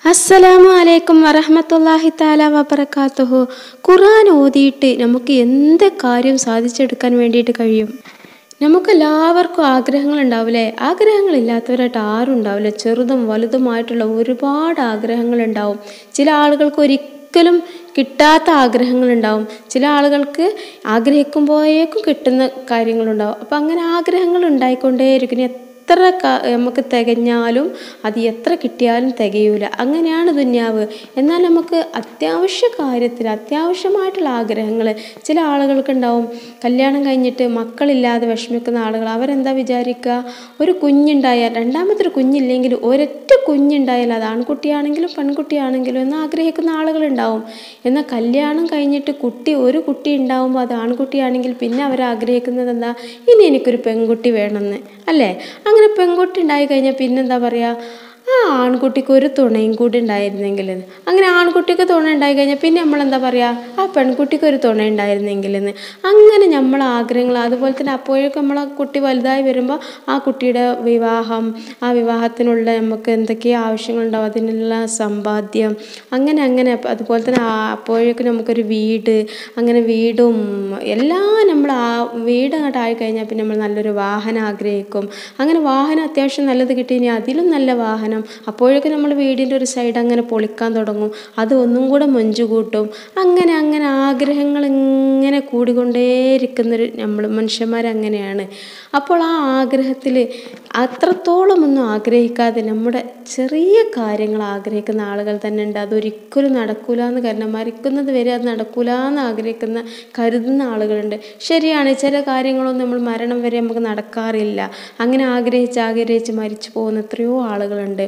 അസ്സലാമു അലൈക്കും വറഹമത്തല്ലാഹി താല വബർക്കാത്തുഹു ഖുർആൻ ഓതിയിട്ട് നമുക്ക് എന്ത് കാര്യം സാധിച്ചെടുക്കാൻ വേണ്ടിയിട്ട് കഴിയും നമുക്കെല്ലാവർക്കും ആഗ്രഹങ്ങളുണ്ടാവില്ലേ ആഗ്രഹങ്ങളില്ലാത്തവരായിട്ട് ആരും ഉണ്ടാവില്ല ചെറുതും വലുതുമായിട്ടുള്ള ഒരുപാട് ആഗ്രഹങ്ങളുണ്ടാവും ചില ആളുകൾക്ക് ഒരിക്കലും കിട്ടാത്ത ആഗ്രഹങ്ങളുണ്ടാവും ചില ആളുകൾക്ക് ആഗ്രഹിക്കുമ്പോഴേക്കും കിട്ടുന്ന കാര്യങ്ങളുണ്ടാവും അപ്പം അങ്ങനെ ആഗ്രഹങ്ങൾ ഉണ്ടായിക്കൊണ്ടേയിരിക്കും ഇനി എത്ര ക- നമുക്ക് തികഞ്ഞാലും അത് എത്ര കിട്ടിയാലും തികയൂല അങ്ങനെയാണ് ദുന്യാവ് എന്നാൽ നമുക്ക് അത്യാവശ്യ കാര്യത്തിൽ അത്യാവശ്യമായിട്ടുള്ള ആഗ്രഹങ്ങൾ ചില ആളുകൾക്ക് ഉണ്ടാവും കല്യാണം കഴിഞ്ഞിട്ട് മക്കളില്ലാതെ വിഷമിക്കുന്ന ആളുകൾ അവരെന്താ വിചാരിക്കുക ഒരു കുഞ്ഞുണ്ടായാൽ രണ്ടാമത്തെ ഒരു കുഞ്ഞില്ലെങ്കിൽ ഒരൊറ്റ കുഞ്ഞുണ്ടായാൽ അത് ആൺകുട്ടിയാണെങ്കിലും പെൺകുട്ടിയാണെങ്കിലും എന്ന് ആഗ്രഹിക്കുന്ന ആളുകളുണ്ടാവും എന്നാൽ കല്യാണം കഴിഞ്ഞിട്ട് കുട്ടി ഒരു കുട്ടി ഉണ്ടാവുമ്പോൾ അത് ആൺകുട്ടിയാണെങ്കിൽ പിന്നെ അവർ ആഗ്രഹിക്കുന്നത് എന്താ ഇനി എനിക്കൊരു പെൺകുട്ടി വേണമെന്ന് അല്ലേ അങ്ങനെ പെൺകുട്ടി ഉണ്ടായി കഴിഞ്ഞാൽ പിന്നെന്താ പറയുക ആ ആൺകുട്ടിക്ക് ഒരു തുണയും കൂടി ഉണ്ടായിരുന്നെങ്കിൽ എന്ന്. അങ്ങനെ ആൺകുട്ടിക്ക് തുണ ഉണ്ടായി കഴിഞ്ഞാൽ പിന്നെ നമ്മൾ എന്താ പറയുക ആ പെൺകുട്ടിക്ക് ഒരു തുണ ഉണ്ടായിരുന്നെങ്കിൽ എന്ന് അങ്ങനെ നമ്മൾ ആഗ്രഹങ്ങൾ അതുപോലെ തന്നെ അപ്പോഴേക്കും നമ്മൾ ആ കുട്ടി വലുതായി വരുമ്പോൾ ആ കുട്ടിയുടെ വിവാഹം ആ വിവാഹത്തിനുള്ള നമുക്ക് എന്തൊക്കെയോ ആവശ്യങ്ങളുണ്ടാവും അതിനുള്ള സമ്പാദ്യം അങ്ങനെ അങ്ങനെ അപ്പ- അതുപോലെ തന്നെ ആ അപ്പോഴേക്കും നമുക്കൊരു വീട് അങ്ങനെ വീടും എല്ലാം നമ്മൾ ആ വീട് അങ്ങോട്ട് ആയി കഴിഞ്ഞാൽ പിന്നെ നമ്മൾ നല്ലൊരു വാഹനം ആഗ്രഹിക്കും അങ്ങനെ വാഹനം അത്യാവശ്യം നല്ലത് കിട്ടി ഇനി അതിലും നല്ല വാഹനം അപ്പോഴേക്കും നമ്മൾ വീടിൻ്റെ ഒരു സൈഡ് അങ്ങനെ പൊളിക്കാൻ തുടങ്ങും അത് ഒന്നും കൂടെ മൊഞ്ചു കൂട്ടും അങ്ങനെ അങ്ങനെ ആഗ്രഹങ്ങൾ ഇങ്ങനെ കൂടിക്കൊണ്ടേയിരിക്കുന്നൊരു നമ്മൾ മനുഷ്യന്മാരങ്ങനെയാണ് അപ്പോൾ ആ ആഗ്രഹത്തിൽ അത്രത്തോളം ഒന്നും ആഗ്രഹിക്കാതെ നമ്മുടെ ചെറിയ കാര്യങ്ങൾ ആഗ്രഹിക്കുന്ന ആളുകൾ തന്നെ ഉണ്ട് അതൊരിക്കലും നടക്കൂല എന്ന് കാരണം മരിക്കുന്നത് വരെ അത് നടക്കൂല എന്ന് ആഗ്രഹിക്കുന്ന കരുതുന്ന ആളുകളുണ്ട് ശരിയാണ് ചില കാര്യങ്ങളൊന്നും നമ്മൾ മരണം വരെ നമുക്ക് നടക്കാറില്ല അങ്ങനെ ആഗ്രഹിച്ച് ആഗ്രഹിച്ച് മരിച്ചു പോകുന്ന എത്രയോ ആളുകളുണ്ട്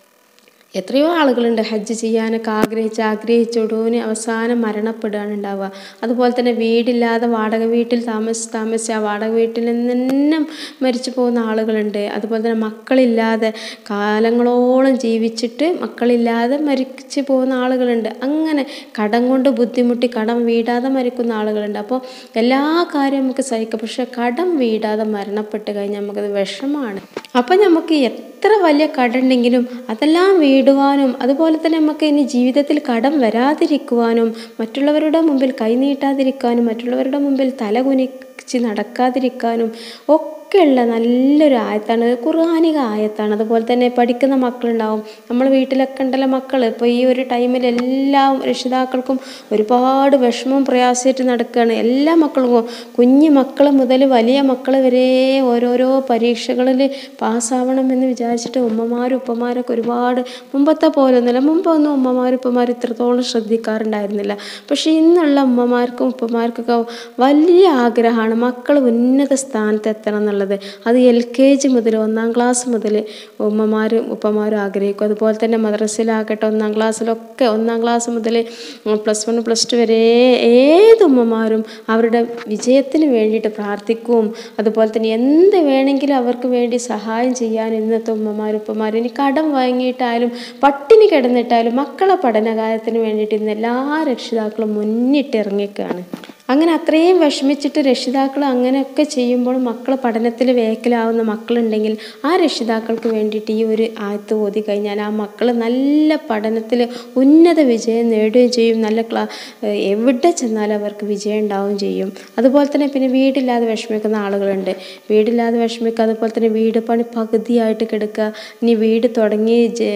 എത്രയോ ആളുകളുണ്ട് ഹജ്ജ് ചെയ്യാനൊക്കെ ആഗ്രഹിച്ച് ആഗ്രഹിച്ചൊടുവിന് അവസാനം മരണപ്പെടുകയാണ് ഉണ്ടാവുക അതുപോലെ തന്നെ വീടില്ലാതെ വാടക വീട്ടിൽ താമസിച്ച് താമസിച്ച് ആ വാടക വീട്ടിൽ നിന്ന് തന്നെ മരിച്ചു പോകുന്ന ആളുകളുണ്ട് അതുപോലെ തന്നെ മക്കളില്ലാതെ കാലങ്ങളോളം ജീവിച്ചിട്ട് മക്കളില്ലാതെ മരിച്ചു പോകുന്ന ആളുകളുണ്ട് അങ്ങനെ കടം കൊണ്ട് ബുദ്ധിമുട്ടി കടം വീടാതെ മരിക്കുന്ന ആളുകളുണ്ട് അപ്പോൾ എല്ലാ കാര്യവും നമുക്ക് സഹിക്കാം പക്ഷെ കടം വീടാതെ മരണപ്പെട്ട് കഴിഞ്ഞാൽ നമുക്കത് വിഷമാണ് അപ്പം നമുക്ക് എത്ര വലിയ കടമുണ്ടെങ്കിലും അതെല്ലാം വീടുവാനും അതുപോലെ തന്നെ നമുക്ക് ഇനി ജീവിതത്തിൽ കടം വരാതിരിക്കുവാനും മറ്റുള്ളവരുടെ മുമ്പിൽ കൈനീട്ടാതിരിക്കാനും മറ്റുള്ളവരുടെ മുമ്പിൽ തല കുനിച്ച് നടക്കാതിരിക്കാനും ഒക്കെയുള്ള നല്ലൊരു ആയത്താണ് ഖുർആാനിക ആയത്താണ് അതുപോലെ തന്നെ പഠിക്കുന്ന മക്കളുണ്ടാവും നമ്മൾ വീട്ടിലൊക്കെ ഉണ്ടല്ലോ മക്കൾ ഇപ്പോൾ ഈ ഒരു ടൈമിൽ എല്ലാ രക്ഷിതാക്കൾക്കും ഒരുപാട് വിഷമവും പ്രയാസമായിട്ട് നടക്കുകയാണ് എല്ലാ മക്കളും കുഞ്ഞു മക്കൾ മുതൽ വലിയ മക്കൾ വരെ ഓരോരോ പരീക്ഷകളിൽ പാസ്സാവണം എന്ന് വിചാരിച്ചിട്ട് ഉമ്മമാരും ഉപ്പമാരൊക്കെ ഒരുപാട് മുമ്പത്തെ പോലെ ഒന്നുമില്ല മുമ്പൊന്നും ഉമ്മമാരും ഉപ്പമാരും ഇത്രത്തോളം ശ്രദ്ധിക്കാറുണ്ടായിരുന്നില്ല പക്ഷേ ഇന്നുള്ള ഉമ്മമാർക്കും ഉപ്പമാർക്കൊക്കെ വലിയ ആഗ്രഹമാണ് മക്കൾ ഉന്നത സ്ഥാനത്ത് എത്തണം എന്നുള്ളത് അത് എൽ കെ ജി മുതൽ ഒന്നാം ക്ലാസ് മുതൽ ഉമ്മമാരും ഉപ്പമാരും ആഗ്രഹിക്കും അതുപോലെ തന്നെ മദ്രസയിലാകട്ടെ ഒന്നാം ക്ലാസ്സിലൊക്കെ ഒന്നാം ക്ലാസ് മുതൽ പ്ലസ് വൺ പ്ലസ് ടു വരെ ഏത് ഉമ്മമാരും അവരുടെ വിജയത്തിന് വേണ്ടിയിട്ട് പ്രാർത്ഥിക്കും അതുപോലെ തന്നെ എന്ത് വേണമെങ്കിലും അവർക്ക് വേണ്ടി സഹായം ചെയ്യാൻ ഇന്നത്തെ ഉമ്മമാരും ഉപ്പമാരും ഇനി കടം വാങ്ങിയിട്ടായാലും പട്ടിണി കിടന്നിട്ടായാലും മക്കളെ പഠനകാര്യത്തിന് വേണ്ടിയിട്ട് ഇന്ന് എല്ലാ രക്ഷിതാക്കളും മുന്നിട്ട് ഇറങ്ങിക്കുകയാണ് അങ്ങനെ അത്രയും വിഷമിച്ചിട്ട് രക്ഷിതാക്കൾ അങ്ങനെയൊക്കെ ചെയ്യുമ്പോൾ മക്കൾ പഠനത്തിൽ വേക്കലാവുന്ന മക്കളുണ്ടെങ്കിൽ ആ രക്ഷിതാക്കൾക്ക് വേണ്ടിയിട്ട് ഈ ഒരു ആയത്ത് ഓതി കഴിഞ്ഞാൽ ആ മക്കൾ നല്ല പഠനത്തിൽ ഉന്നത വിജയം നേടുകയും ചെയ്യും നല്ല ക്ലാ എവിടെ ചെന്നാലും അവർക്ക് വിജയം ഉണ്ടാവുകയും ചെയ്യും അതുപോലെ തന്നെ പിന്നെ വീടില്ലാതെ വിഷമിക്കുന്ന ആളുകളുണ്ട് വീടില്ലാതെ വിഷമിക്കുക അതുപോലെ തന്നെ വീട് പണി പകുതിയായിട്ട് കിടക്കുക ഇനി വീട് തുടങ്ങി ജ-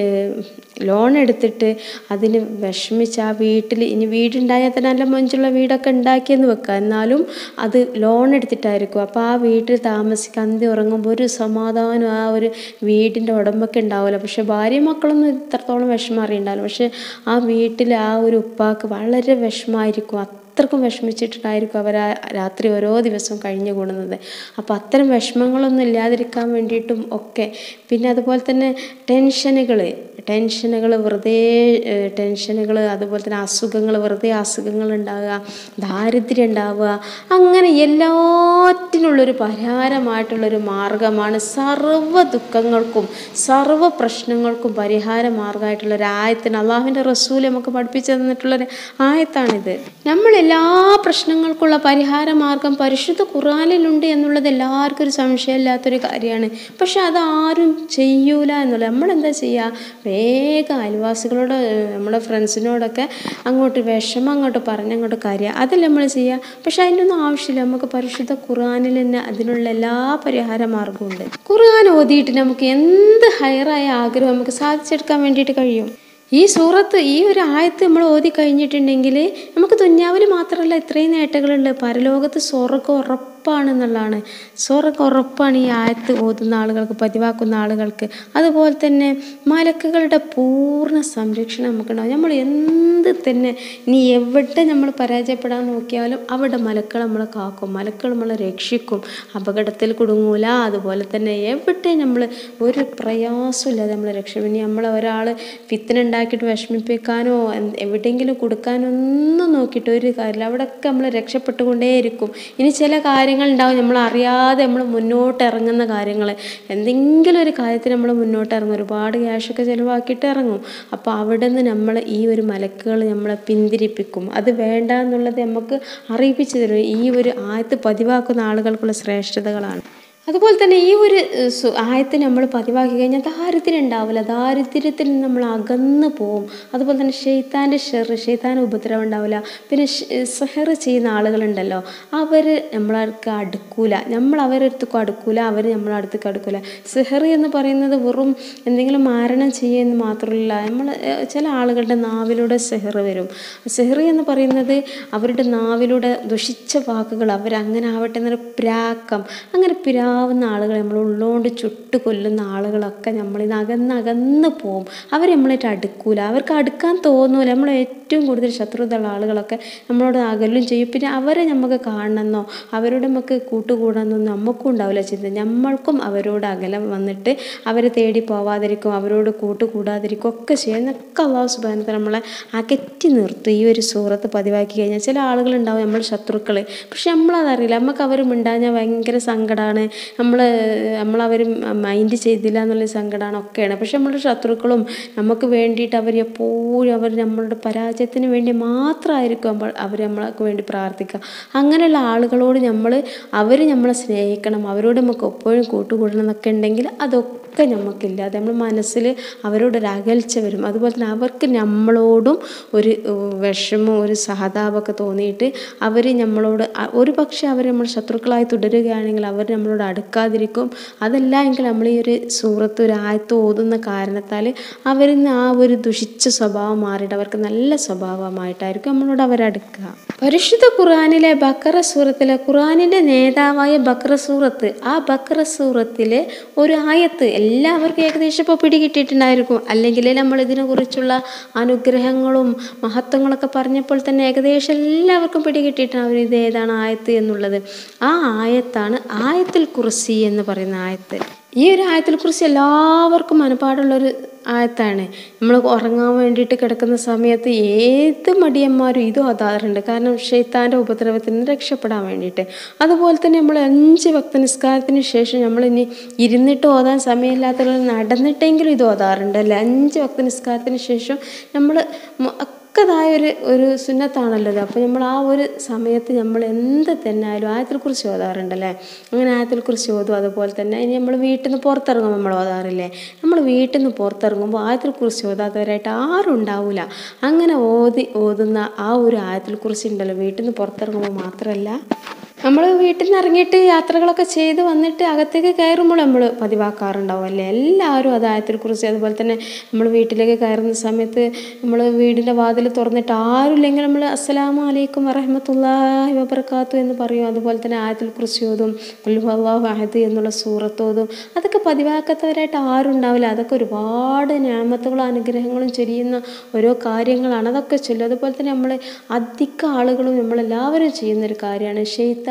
ലോൺ എടുത്തിട്ട് അതിന് വിഷമിച്ച് ആ വീട്ടിൽ ഇനി വീടുണ്ടായാൽ തന്നെ നല്ല മൊഞ്ചുള്ള വീടൊക്കെ ഉണ്ടാക്കിയെന്ന് വെക്കുക എന്നാലും അത് ലോൺ എടുത്തിട്ടായിരിക്കും അപ്പോൾ ആ വീട്ടിൽ താമസിക്കാൻ അന്തി ഉറങ്ങുമ്പോൾ ഒരു സമാധാനം ആ ഒരു വീടിൻ്റെ ഉടമയ്ക്ക് ഉണ്ടാവില്ല പക്ഷെ ഭാര്യ മക്കളൊന്നും ഇത്രത്തോളം വിഷമം അറിയണ്ടാവില്ല പക്ഷെ ആ വീട്ടിൽ ആ ഒരു ഉപ്പാക്ക് വളരെ വിഷമമായിരിക്കും അത്രക്കും വിഷമിച്ചിട്ടുണ്ടായിരിക്കും അവർ ആ രാത്രി ഓരോ ദിവസവും കഴിഞ്ഞു കൂടുന്നത് അപ്പോൾ അത്തരം വിഷമങ്ങളൊന്നും ഇല്ലാതിരിക്കാൻ വേണ്ടിയിട്ടും ഒക്കെ പിന്നെ അതുപോലെ തന്നെ ടെൻഷനുകൾ ടെൻഷനുകൾ വെറുതെ ടെൻഷനുകൾ അതുപോലെ തന്നെ അസുഖങ്ങൾ വെറുതെ അസുഖങ്ങൾ ഉണ്ടാവുക ദാരിദ്ര്യം ഉണ്ടാവുക അങ്ങനെ എല്ലാറ്റിനുള്ളൊരു പരിഹാരമായിട്ടുള്ളൊരു മാർഗമാണ് സർവ്വ ദുഃഖങ്ങൾക്കും സർവ്വ പ്രശ്നങ്ങൾക്കും പരിഹാര മാർഗമായിട്ടുള്ള ഒരു ആയത്തിന് അള്ളാഹുവിൻ്റെ റസൂൽ നമുക്ക് പഠിപ്പിച്ചു തന്നിട്ടുള്ളൊരു ആയത്താണിത് നമ്മൾ എല്ലാ പ്രശ്നങ്ങൾക്കുള്ള പരിഹാര മാർഗം പരിശുദ്ധ ഖുറാനിലുണ്ട് എന്നുള്ളത് എല്ലാവർക്കും ഒരു സംശയമില്ലാത്തൊരു കാര്യമാണ് പക്ഷെ അതാരും ചെയ്യൂല എന്നുള്ളത് നമ്മളെന്താ ചെയ്യുക വേഗം അയൽവാസികളോട് ഏഹ്, നമ്മുടെ ഫ്രണ്ട്സിനോടൊക്കെ അങ്ങോട്ട് വിഷമം അങ്ങോട്ട് പറഞ്ഞങ്ങോട്ട് കാര്യം അതല്ല നമ്മൾ ചെയ്യുക പക്ഷെ അതിൻ്റെ ഒന്നും ആവശ്യമില്ല നമുക്ക് പരിശുദ്ധ ഖുറാനിൽ തന്നെ അതിനുള്ള എല്ലാ പരിഹാര മാർഗവും ഉണ്ട് ഖുർആൻ ഓതിയിട്ട് നമുക്ക് എന്ത് ഹയറായ ആഗ്രഹം നമുക്ക് സാധിച്ചെടുക്കാൻ വേണ്ടിയിട്ട് കഴിയും ഈ സൂറത്ത് ഈ ഒരു ആയത്ത് നമ്മൾ ഓതി കഴിഞ്ഞിട്ടുണ്ടെങ്കിൽ നമുക്ക് ദുന്യാവിൽ മാത്രമല്ല ഇത്രയും നേട്ടങ്ങളുണ്ട് പരലോകത്ത് സ്വർഗ്ഗം ഉറപ്പാണെന്നുള്ളതാണ് സ്വർഗ്ഗം ഉറപ്പാണ് ഈ ആയത്ത് ഓതുന്ന ആളുകൾക്ക് പതിവാക്കുന്ന ആളുകൾക്ക് അതുപോലെ തന്നെ മലക്കുകളുടെ പൂർണ്ണ സംരക്ഷണം നമുക്കുണ്ടാവും നമ്മൾ എന്ത് തന്നെ ഇനി എവിടെ നമ്മൾ പരാജയപ്പെടാൻ നോക്കിയാലും അവിടെ മലക്കൾ നമ്മളെ കാക്കും മലക്കൾ നമ്മളെ രക്ഷിക്കും അപകടത്തിൽ കുടുങ്ങൂല അതുപോലെ തന്നെ എവിടെ നമ്മൾ ഒരു പ്രയാസമില്ലാതെ നമ്മളെ രക്ഷിക്കും ഇനി നമ്മളെ ഒരാൾ ഫിത്തിനുണ്ടാക്കിയിട്ട് വിഷമിപ്പിക്കാനോ എന്ത് എവിടെയെങ്കിലും കൊടുക്കാനോ ഒന്നും നോക്കിയിട്ട് ഒരു കാര്യമില്ല അവിടെയൊക്കെ നമ്മൾ രക്ഷപ്പെട്ടുകൊണ്ടേയിരിക്കും ഇനി ചില കാര്യങ്ങളുണ്ടാവും നമ്മൾ അറിയാതെ നമ്മൾ മുന്നോട്ട് ഇറങ്ങുന്ന കാര്യങ്ങൾ എന്തെങ്കിലും ഒരു കാര്യത്തിന് നമ്മൾ മുന്നോട്ട് ഇറങ്ങും ഒരുപാട് ക്യാഷൊക്കെ ചിലവാക്കിയിട്ട് ഇറങ്ങും അപ്പോൾ അവിടെ നിന്ന് നമ്മൾ ഈ ഒരു മലക്കുകൾ നമ്മളെ പിന്തിരിപ്പിക്കും അത് വേണ്ട എന്നുള്ളത് നമുക്ക് അറിയിപ്പിച്ചു തരും ഈ ഒരു ആയത്ത് പതിവാക്കുന്ന ആളുകൾക്കുള്ള ശ്രേഷ്ഠതകളാണ് അതുപോലെ തന്നെ ഈ ഒരു ഏഹ്, സു- ആയത്ത് നമ്മൾ പതിവാക്കി കഴിഞ്ഞാൽ ദാരിദ്ര്യം ഉണ്ടാവില്ല ദാരിദ്ര്യത്തിൽ നിന്ന് നമ്മൾ അകന്നു പോവും അതുപോലെ തന്നെ ഷെയ്ത്താൻ്റെ ഷെറ് ഷെയ്ത്താൻ ഉപദ്രവം ഉണ്ടാവില്ല പിന്നെ സെഹർ ചെയ്യുന്ന ആളുകളുണ്ടല്ലോ അവർ നമ്മളടുക്ക് അടുക്കൂല നമ്മൾ അവരടുത്തേക്കും അടുക്കൂല അവർ നമ്മളെ അടുത്തേക്ക് അടുക്കൂല സെഹർ എന്ന് പറയുന്നത് വെറും എന്തെങ്കിലും മാരണം ചെയ്യുമെന്ന് മാത്രമല്ല നമ്മൾ ചില ആളുകളുടെ നാവിലൂടെ സെഹർ വരും സെഹർ എന്ന് പറയുന്നത് അവരുടെ നാവിലൂടെ ദുഷിച്ച വാക്കുകൾ അവരങ്ങനെ ആവട്ടെ എന്നൊരു പ്രാക്കം അങ്ങനെ പിരാവുന്ന ആളുകൾ നമ്മൾ ഉള്ളോണ്ട് ചുട്ട് കൊല്ലുന്ന ആളുകളൊക്കെ നമ്മളിൽ നിന്ന് അകന്ന് അകന്ന് പോവും അവർ നമ്മളായിട്ട് അടുക്കൂല അവർക്ക് അടുക്കാൻ തോന്നൂല നമ്മൾ ഏറ്റവും കൂടുതൽ ശത്രുതയുള്ള ആളുകളൊക്കെ നമ്മളോട് അകലും ചെയ്യും പിന്നെ അവരെ നമുക്ക് കാണണമെന്നോ അവരോട് നമുക്ക് കൂട്ടുകൂടാനോ നമുക്കും ഉണ്ടാവില്ല ചിന്ത നമ്മൾക്കും അവരോട് അകലം വന്നിട്ട് അവരെ തേടി പോവാതിരിക്കും അവരോട് കൂട്ടുകൂടാതിരിക്കും ഒക്കെ ചെയ്യുന്നൊക്കെ അള്ളാഹു സുബാനത്തെ നമ്മളെ അകറ്റി നിർത്തും ഈ ഒരു സൂറത്ത് പതിവാക്കി കഴിഞ്ഞാൽ ചില ആളുകളുണ്ടാവും നമ്മൾ ശത്രുക്കൾ പക്ഷെ നമ്മളതറിയില്ല നമുക്ക് അവർ മിണ്ടാഞ്ഞാൽ ഭയങ്കര സങ്കടമാണ് നമ്മൾ നമ്മളവർ മൈൻഡ് ചെയ്തില്ല എന്നുള്ള സങ്കടമാണ് ഒക്കെയാണ് പക്ഷെ നമ്മുടെ ശത്രുക്കളും നമുക്ക് വേണ്ടിയിട്ട് അവർ എപ്പോഴും അവർ നമ്മളുടെ പരാജയത്തിന് വേണ്ടി മാത്രമായിരിക്കും നമ്മൾ അവർ നമ്മൾക്ക് വേണ്ടി പ്രാർത്ഥിക്കുക അങ്ങനെയുള്ള ആളുകളോട് നമ്മൾ അവർ നമ്മളെ സ്നേഹിക്കണം അവരോട് നമുക്ക് എപ്പോഴും കൂട്ടുകൂടണം എന്നൊക്കെ ഉണ്ടെങ്കിൽ അതൊക്കെ നമുക്കില്ലാതെ നമ്മൾ മനസ്സിൽ അവരോടൊരു അകൽച്ച വരും അതുപോലെ തന്നെ അവർക്ക് നമ്മളോടും ഒരു ഏഹ്, വിഷമം ഒരു സഹതാപമൊക്കെ തോന്നിയിട്ട് അവർ നമ്മളോട് അ- ഒരു പക്ഷേ അവർ നമ്മൾ ശത്രുക്കളായി തുടരുകയാണെങ്കിൽ അവർ നമ്മളോട് അടുക്കാതിരിക്കും അതല്ല എങ്കിൽ നമ്മൾ ഈ ഒരു സൂറത്ത് ഒരു ആയത്ത് ഓതുന്ന കാരണത്താൽ അവരിൽ നിന്ന് ആ ഒരു ദുഷിച്ച സ്വഭാവം മാറിയിട്ട് അവർക്ക് നല്ല സ്വഭാവമായിട്ടായിരിക്കും നമ്മളോട് അവരടുക്കുക പരിശുദ്ധ ഖുർആനിലെ ബക്കറ സൂറത്തിലെ ഖുർആനിൻ്റെ നേതാവായ ബക്കറ സൂറത്ത് ആ ബക്കറ സൂറത്തിലെ ഒരു ആയത്ത് എല്ലാവർക്കും ഏകദേശം ഇപ്പോൾ പിടികിട്ടിയിട്ടുണ്ടായിരിക്കും അല്ലെങ്കിൽ നമ്മൾ ഇതിനെക്കുറിച്ചുള്ള അനുഗ്രഹങ്ങളും മഹത്വങ്ങളൊക്കെ പറഞ്ഞപ്പോൾ തന്നെ ഏകദേശം എല്ലാവർക്കും പിടികിട്ടിയിട്ടുണ്ടാവും ഇത് ഏതാണ് ആയത്ത് എന്നുള്ളത് ആ ആയത്താണ് ആയത്തിൽ കുറിസി എന്ന് പറയുന്ന ആയത്ത് ഈ ഒരു ആയത്തിൽ കുറിച്ച് എല്ലാവർക്കും മനപ്പാടുള്ളൊരു ആയത്താണ് നമ്മൾ ഉറങ്ങാൻ വേണ്ടിയിട്ട് കിടക്കുന്ന സമയത്ത് ഏത് മടിയന്മാരും ഇതും അതാറുണ്ട് കാരണം ഷെയ്ത്താൻ്റെ ഉപദ്രവത്തിൽ നിന്ന് രക്ഷപ്പെടാൻ വേണ്ടിയിട്ട് അതുപോലെ തന്നെ നമ്മൾ അഞ്ച് ഭക്ത നിസ്കാരത്തിന് ശേഷം നമ്മൾ ഇനി ഇരുന്നിട്ട് ഓതാൻ സമയമില്ലാത്തവർ നടന്നിട്ടെങ്കിലും ഇത് ഓതാറുണ്ട് അല്ലേ അഞ്ച് ഭക്ത നിസ്കാരത്തിന് ശേഷം നമ്മൾ ഒക്കതായ ഒരു ഒരു സുന്നത്താണല്ലോ ഇത് അപ്പോൾ നമ്മൾ ആ ഒരു സമയത്ത് നമ്മൾ എന്ത് തന്നെ ആയാലും ആയത്തിനെക്കുറിച്ച് ഓതാറുണ്ടല്ലേ അങ്ങനെ ആയത്തിനെക്കുറിച്ച് ഓതും അതുപോലെ തന്നെ ഇനി നമ്മൾ വീട്ടിൽ നിന്ന് പുറത്തിറങ്ങുമ്പോൾ നമ്മൾ ഓതാറില്ലേ നമ്മൾ വീട്ടിൽ നിന്ന് പുറത്തിറങ്ങുമ്പോൾ ആയത്തിനെക്കുറിച്ച് ഓതാത്തവരായിട്ട് ആരും ഉണ്ടാവില്ല അങ്ങനെ ഓതി ഓതുന്ന ആ ഒരു ആയത്തിനെക്കുറിച്ച് ഉണ്ടല്ലോ വീട്ടിൽ നിന്ന് പുറത്തിറങ്ങുമ്പോൾ മാത്രമല്ല നമ്മൾ വീട്ടിൽ നിന്ന് ഇറങ്ങിയിട്ട് യാത്രകളൊക്കെ ചെയ്ത് വന്നിട്ട് അകത്തേക്ക് കയറുമ്പോൾ നമ്മൾ പതിവാക്കാറുണ്ടാവും അല്ലേ എല്ലാവരും അത് ആയത്തിനെക്കുറിച്ച് അതുപോലെ തന്നെ നമ്മൾ വീട്ടിലേക്ക് കയറുന്ന സമയത്ത് നമ്മൾ വീടിൻ്റെ വാതിൽ തുറന്നിട്ട് ആരുമില്ലെങ്കിൽ നമ്മൾ അസ്സലാമു അലൈക്കും വറഹമത്തല്ലാഹി വബർക്കാത്തു എന്ന് പറയും അതുപോലെ തന്നെ ആയത്തിൽ കുറിച്ച് ഓതും അള്ളാഹു അഹദ് എന്നുള്ള സൂറത്തോതും അതൊക്കെ പതിവാക്കാത്തവരായിട്ട് ആരും ഉണ്ടാവില്ല അതൊക്കെ ഒരുപാട് ഞാമത്തുകളും അനുഗ്രഹങ്ങളും ചൊരിയുന്ന ഓരോ കാര്യങ്ങളാണ് അതൊക്കെ ചൊല്ലും അതുപോലെ തന്നെ നമ്മൾ അധിക ആളുകളും നമ്മളെല്ലാവരും ചെയ്യുന്നൊരു കാര്യമാണ് ഷെയ്ത്താൻ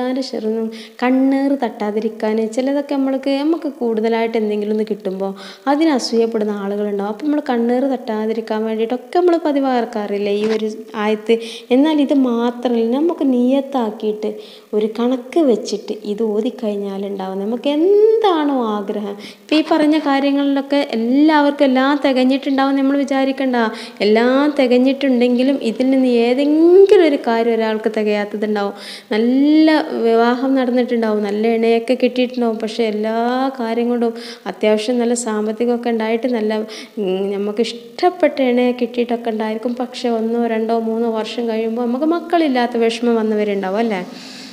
ഷെയ്ത്താൻ്റെ ഷെറിനും കണ്ണേറ് തട്ടാതിരിക്കാൻ ചിലതൊക്കെ നമ്മൾക്ക് നമുക്ക് കൂടുതലായിട്ട് എന്തെങ്കിലും ഒന്ന് കിട്ടുമ്പോൾ അതിന് അസൂയപ്പെടുന്ന ആളുകളുണ്ടാവും അപ്പം നമ്മൾ കണ്ണേറ് തട്ടാതിരിക്കാൻ വേണ്ടിയിട്ടൊക്കെ നമ്മൾ പതിവാർക്കാറില്ലേ ഈ ഒരു ആയത്ത് എന്നാൽ ഇത് മാത്രമല്ല നമുക്ക് നിയത്താക്കിയിട്ട് ഒരു കണക്ക് വെച്ചിട്ട് ഇത് ഓതിക്കഴിഞ്ഞാലുണ്ടാവും നമുക്ക് എന്താണോ ആഗ്രഹം ഇപ്പം ഈ പറഞ്ഞ കാര്യങ്ങളിലൊക്കെ എല്ലാവർക്കും എല്ലാം തികഞ്ഞിട്ടുണ്ടാവും നമ്മൾ വിചാരിക്കണ്ട എല്ലാം തികഞ്ഞിട്ടുണ്ടെങ്കിലും ഇതിൽ നിന്ന് ഏതെങ്കിലും ഒരു കാര്യം ഒരാൾക്ക് തികയാത്തതുണ്ടാവും നല്ല വിവാഹം നടന്നിട്ടുണ്ടാവും നല്ല ഇണയൊക്കെ കിട്ടിയിട്ടുണ്ടാവും പക്ഷേ എല്ലാ കാര്യം കൊണ്ടും അത്യാവശ്യം നല്ല സാമ്പത്തികമൊക്കെ ഉണ്ടായിട്ട് നല്ല ഉം, നമുക്ക് ഇഷ്ടപ്പെട്ട ഇണയെ കിട്ടിയിട്ടൊക്കെ ഉണ്ടായിരിക്കും പക്ഷേ ഒന്നോ രണ്ടോ മൂന്നോ വർഷം കഴിയുമ്പോൾ നമുക്ക് മക്കളില്ലാത്ത വിഷമം വന്നവരുണ്ടാവും അല്ലേ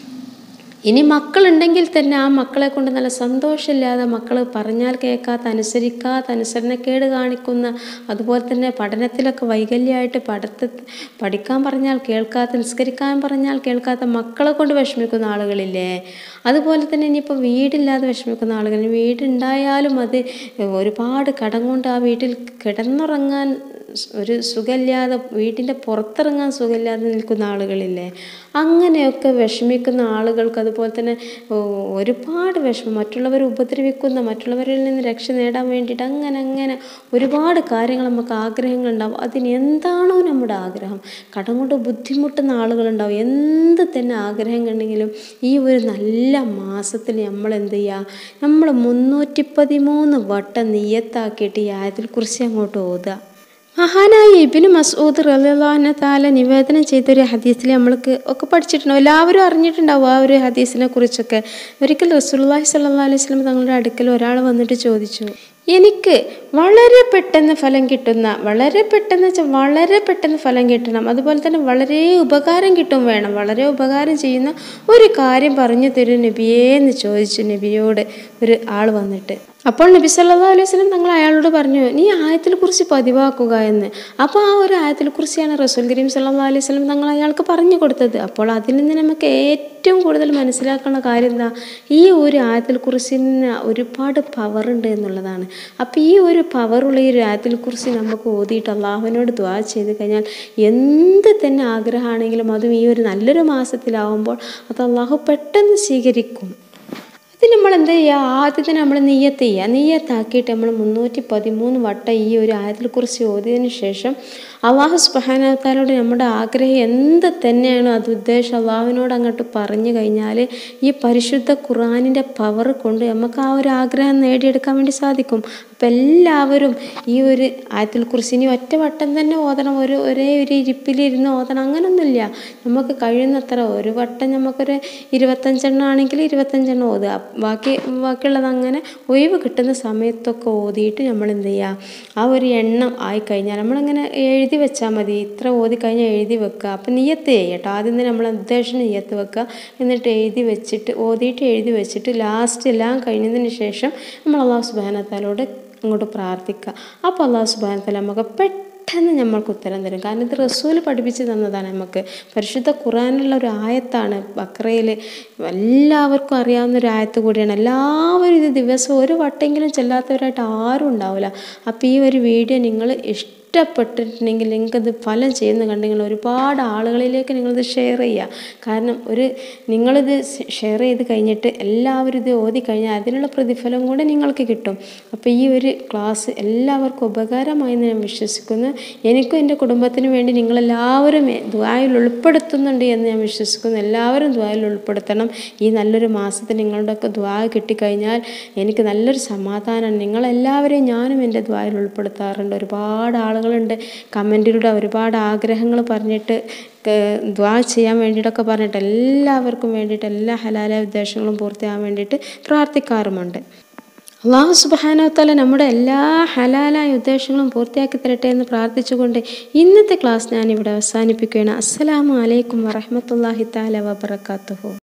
ഇനി മക്കളുണ്ടെങ്കിൽ തന്നെ ആ മക്കളെ കൊണ്ട് നല്ല സന്തോഷമില്ലാതെ മക്കൾ പറഞ്ഞാൽ കേൾക്കാത്ത അനുസരിക്കാത്ത അനുസരണക്കേട് കാണിക്കുന്ന അതുപോലെ തന്നെ പഠനത്തിലൊക്കെ വൈകല്യമായിട്ട് പഠിത്ത പഠിക്കാൻ പറഞ്ഞാൽ കേൾക്കാത്ത നിസ്കരിക്കാൻ പറഞ്ഞാൽ കേൾക്കാത്ത മക്കളെ കൊണ്ട് വിഷമിക്കുന്ന ആളുകളില്ലേ അതുപോലെ തന്നെ ഇനിയിപ്പോൾ വീടില്ലാതെ വിഷമിക്കുന്ന ആളുകൾ വീടുണ്ടായാലും അത് ഒരുപാട് കടം കൊണ്ട് ആ വീട്ടിൽ കിടന്നുറങ്ങാൻ ഒരു സുഖമില്ലാതെ വീട്ടിൻ്റെ പുറത്തിറങ്ങാൻ സുഖമില്ലാതെ നിൽക്കുന്ന ആളുകളില്ലേ അങ്ങനെയൊക്കെ വിഷമിക്കുന്ന ആളുകൾക്ക് അതുപോലെ തന്നെ ഓ, ഒരുപാട് വിഷമം മറ്റുള്ളവരെ ഉപദ്രവിക്കുന്ന മറ്റുള്ളവരിൽ നിന്ന് രക്ഷ നേടാൻ വേണ്ടിയിട്ട് അങ്ങനെ അങ്ങനെ ഒരുപാട് കാര്യങ്ങൾ നമുക്ക് ആഗ്രഹങ്ങളുണ്ടാവും അതിന് എന്താണോ നമ്മുടെ ആഗ്രഹം കടം കൊണ്ട് ബുദ്ധിമുട്ടുന്ന ആളുകളുണ്ടാവും എന്ത് തന്നെ ആഗ്രഹങ്ങളുണ്ടെങ്കിലും ഈ ഒരു നല്ല മാസത്തിൽ നമ്മൾ എന്ത് ചെയ്യുക നമ്മൾ മുന്നൂറ്റി പതിമൂന്ന് വട്ടം നിയത്താക്കിയിട്ട് ഈ ആയത്തിൽ കുറിച്ച് അങ്ങോട്ട് ഓതുക മഹാനായ ഇബിന് മസൂദ് റലിള്ളാഹുന താല നിവേദനം ചെയ്തൊരു ഹദീസിൽ നമ്മൾക്ക് ഒക്കെ പഠിച്ചിട്ടുണ്ടാവും എല്ലാവരും അറിഞ്ഞിട്ടുണ്ടാവും ആ ഒരു ഹദീസിനെ കുറിച്ചൊക്കെ ഒരിക്കൽ റസൂലുള്ളാഹി സ്വല്ലല്ലാഹു അലൈഹി വസല്ലം തങ്ങളുടെ അടുക്കൽ ഒരാൾ വന്നിട്ട് ചോദിച്ചു എനിക്ക് വളരെ പെട്ടെന്ന് ഫലം കിട്ടുന്ന വളരെ പെട്ടെന്ന് വെച്ചാൽ വളരെ പെട്ടെന്ന് ഫലം കിട്ടണം അതുപോലെ തന്നെ വളരെ ഉപകാരം കിട്ടും വേണം വളരെ ഉപകാരം ചെയ്യുന്ന ഒരു കാര്യം പറഞ്ഞു തരൂ നബിയേ എന്ന് ചോദിച്ചു നബിയോട് ഒരു ആൾ വന്നിട്ട് അപ്പോൾ നബി സല്ലല്ലാഹു അലൈഹി വസല്ലം തങ്ങൾ അയാളോട് പറഞ്ഞു നീ ആയത്തിൽ കുറിച്ച് പതിവാക്കുക എന്ന് അപ്പോൾ ആ ഒരു ആയത്തിൽ കുറിച്ചാണ് റസൂൽ കരീം സല്ലല്ലാഹു അലൈഹി വസല്ലം തങ്ങൾ അയാൾക്ക് പറഞ്ഞു കൊടുത്തത് അപ്പോൾ അതിൽ നിന്ന് നമുക്ക് ഏറ്റവും കൂടുതൽ മനസ്സിലാക്കുന്ന കാര്യം എന്താ ഈ ഒരു ആയത്തിൽ കുറിച്ചിന് ഒരുപാട് പവർ ഉണ്ട് എന്നുള്ളതാണ് അപ്പോൾ ഈ ഒരു പവറുള്ള ഈ ഒരു ആയത്തിൽ കുറിച്ച് നമുക്ക് ഓതിയിട്ട് അള്ളാഹുവിനോട് ദ്വാ ചെയ്ത് കഴിഞ്ഞാൽ എന്ത് തന്നെ ആഗ്രഹമാണെങ്കിലും അതും ഈ ഒരു നല്ലൊരു മാസത്തിലാവുമ്പോൾ അത് അള്ളാഹു പെട്ടെന്ന് സ്വീകരിക്കും അത് നമ്മൾ എന്ത് ചെയ്യുക ആദ്യത്തെ നമ്മൾ നെയ്യത്ത് ചെയ്യുക നെയ്യത്താക്കിയിട്ട് നമ്മൾ മുന്നൂറ്റി പതിമൂന്ന് വട്ടം ഈ ഒരു ആയത്തിൽ കുറിച്ച് ഓതിയതിന് ശേഷം അള്ളാഹു സുബാനവത്താലോട് നമ്മുടെ ആഗ്രഹം എന്ത് തന്നെയാണോ അത് ഉദ്ദേശം അള്ളാഹുവിനോട് അങ്ങോട്ട് പറഞ്ഞു കഴിഞ്ഞാൽ ഈ പരിശുദ്ധ ഖുറാനിൻ്റെ പവർ കൊണ്ട് നമുക്ക് ആ ഒരു ആഗ്രഹം നേടിയെടുക്കാൻ വേണ്ടി സാധിക്കും അപ്പം എല്ലാവരും ഈ ഒരു ആയത്തിൽ കുറിച്ച് ഇനി ഒറ്റ വട്ടം തന്നെ ഓതണം ഒരു ഒരേ ഒരു ഇരിപ്പിലിരുന്ന് ഓതണം അങ്ങനൊന്നുമില്ല നമുക്ക് കഴിയുന്നത്ര ഒരു വട്ടം നമുക്കൊരു ഇരുപത്തഞ്ചെണ്ണം ആണെങ്കിൽ ഇരുപത്തഞ്ചെണ്ണം ഓതുക ബാക്കി ബാക്കിയുള്ളത് അങ്ങനെ ഒഴിവ് കിട്ടുന്ന സമയത്തൊക്കെ ഓതിയിട്ട് നമ്മൾ എന്ത് ചെയ്യുക ആ ഒരു എണ്ണം ആയിക്കഴിഞ്ഞാൽ നമ്മളങ്ങനെ എഴുതി വെച്ചാൽ മതി ഇത്ര ഓതി കഴിഞ്ഞാൽ എഴുതി വെക്കുക അപ്പം നിയത്ത് ചെയ്യട്ടോ ആദ്യം തന്നെ നമ്മൾ ഉദ്ദേശം നിയത്ത് വെക്കുക എന്നിട്ട് എഴുതി വെച്ചിട്ട് ഓതിയിട്ട് എഴുതി വെച്ചിട്ട് ലാസ്റ്റ് എല്ലാം കഴിഞ്ഞതിന് ശേഷം നമ്മൾ അള്ളാഹു സുബാനത്താലോട് അങ്ങോട്ട് പ്രാർത്ഥിക്കുക അപ്പോൾ അള്ളാഹു സുബാനത്താല നമുക്ക് പെട്ടെന്ന് നമ്മൾക്ക് ഉത്തരം തരും കാരണം ഇത് റസൂൽ പഠിപ്പിച്ച് തന്നതാണ് നമുക്ക് പരിശുദ്ധ ഖുറാനുള്ള ഒരു ആയത്താണ് ബക്രയിൽ എല്ലാവർക്കും അറിയാവുന്ന ഒരു ആയത്ത് കൂടിയാണ് എല്ലാവരും ഇത് ദിവസം ഒരു വട്ടെങ്കിലും ചെല്ലാത്തവരായിട്ട് ആരും ഉണ്ടാവില്ല അപ്പോൾ ഈ ഒരു വീഡിയോ നിങ്ങൾ ഇഷ്ടം ഇഷ്ടപ്പെട്ടിട്ടുണ്ടെങ്കിൽ നിങ്ങൾക്കത് ഫലം ചെയ്യുന്ന കണ്ടെങ്കിൽ ഒരുപാട് ആളുകളിലേക്ക് നിങ്ങളിത് ഷെയർ ചെയ്യുക കാരണം ഒരു നിങ്ങളിത് ഷെയർ ചെയ്ത് കഴിഞ്ഞിട്ട് എല്ലാവരും ഇത് ഓതി കഴിഞ്ഞാൽ അതിനുള്ള പ്രതിഫലം കൂടെ നിങ്ങൾക്ക് കിട്ടും അപ്പോൾ ഈ ഒരു ക്ലാസ് എല്ലാവർക്കും ഉപകാരമായി എന്ന് ഞാൻ വിശ്വസിക്കുന്നു എനിക്കും എൻ്റെ കുടുംബത്തിനും വേണ്ടി നിങ്ങളെല്ലാവരും ദ്വായിൽ ഉൾപ്പെടുത്തുന്നുണ്ട് എന്ന് ഞാൻ വിശ്വസിക്കുന്നു എല്ലാവരും ദ്വായിൽ ഉൾപ്പെടുത്തണം ഈ നല്ലൊരു മാസത്തിൽ നിങ്ങളുടെയൊക്കെ ദ്വാ കിട്ടിക്കഴിഞ്ഞാൽ എനിക്ക് നല്ലൊരു സമാധാനമാണ് നിങ്ങളെല്ലാവരെയും ഞാനും എൻ്റെ ദ്വായിൽ ഉൾപ്പെടുത്താറുണ്ട് ഒരുപാട് ആളുകളുണ്ട് കമൻറ്റിലൂടെ ഒരുപാട് ആഗ്രഹങ്ങൾ പറഞ്ഞിട്ട് ദ്വാ ചെയ്യാൻ വേണ്ടിയിട്ടൊക്കെ പറഞ്ഞിട്ട് എല്ലാവർക്കും വേണ്ടിയിട്ട് എല്ലാ ഹലാല ഉദ്ദേശങ്ങളും പൂർത്തിയാകാൻ വേണ്ടിയിട്ട് പ്രാർത്ഥിക്കാറുമുണ്ട് അള്ളാഹു സുബാനോത്തല നമ്മുടെ എല്ലാ ഹലാലായ ഉദ്ദേശങ്ങളും പൂർത്തിയാക്കി തരട്ടെ എന്ന് പ്രാർത്ഥിച്ചുകൊണ്ട് ഇന്നത്തെ ക്ലാസ് ഞാൻ ഇവിടെ അവസാനിപ്പിക്കുകയാണ് അസ്സലാമു അലൈക്കും വറഹമത്തല്ലാഹി താല വബർക്കാത്തുഹു